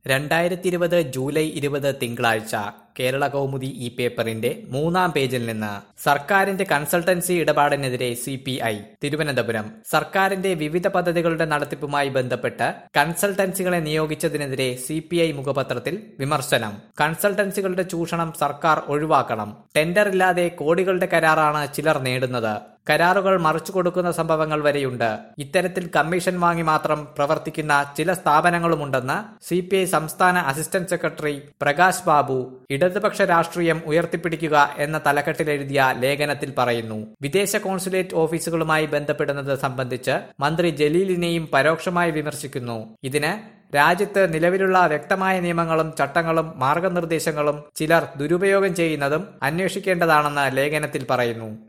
രണ്ടായിരത്തി ഇരുപത് ജൂലൈ ഇരുപത് തിങ്കളാഴ്ച കേരള കൗമുദി ഈ പേപ്പറിന്റെ മൂന്നാം പേജിൽ നിന്ന് സർക്കാരിന്റെ കൺസൾട്ടൻസി ഇടപാടിനെതിരെ സി പി ഐ തിരുവനന്തപുരം സർക്കാരിന്റെ വിവിധ പദ്ധതികളുടെ നടത്തിപ്പുമായി ബന്ധപ്പെട്ട് കൺസൾട്ടൻസികളെ നിയോഗിച്ചതിനെതിരെ സി പി ഐ മുഖപത്രത്തിൽ വിമർശനം കൺസൾട്ടൻസികളുടെ ചൂഷണം സർക്കാർ ഒഴിവാക്കണം ടെൻഡർ ഇല്ലാതെ കോടികളുടെ കരാറാണ് ചിലർ നേടുന്നത് കരാറുകൾ മറിച്ചു കൊടുക്കുന്ന സംഭവങ്ങൾ വരെയുണ്ട് ഇത്തരത്തിൽ കമ്മീഷൻ വാങ്ങി മാത്രം പ്രവർത്തിക്കുന്ന ചില സ്ഥാപനങ്ങളുമുണ്ടെന്ന് സി പി ഐ സംസ്ഥാന അസിസ്റ്റന്റ് സെക്രട്ടറി പ്രകാശ് ബാബു ഇടതുപക്ഷ രാഷ്ട്രീയം ഉയർത്തിപ്പിടിക്കുക എന്ന തലക്കെട്ടിലെഴുതിയ ലേഖനത്തിൽ പറയുന്നു വിദേശ കോൺസുലേറ്റ് ഓഫീസുകളുമായി ബന്ധപ്പെടുന്നത് സംബന്ധിച്ച് മന്ത്രി ജലീലിനെയും പരോക്ഷമായി വിമർശിക്കുന്നു ഇതിന് രാജ്യത്ത് നിലവിലുള്ള വ്യക്തമായ നിയമങ്ങളും ചട്ടങ്ങളും മാർഗനിർദ്ദേശങ്ങളും ചിലർ ദുരുപയോഗം ചെയ്യുന്നതും അന്വേഷിക്കേണ്ടതാണെന്ന് ലേഖനത്തിൽ പറയുന്നു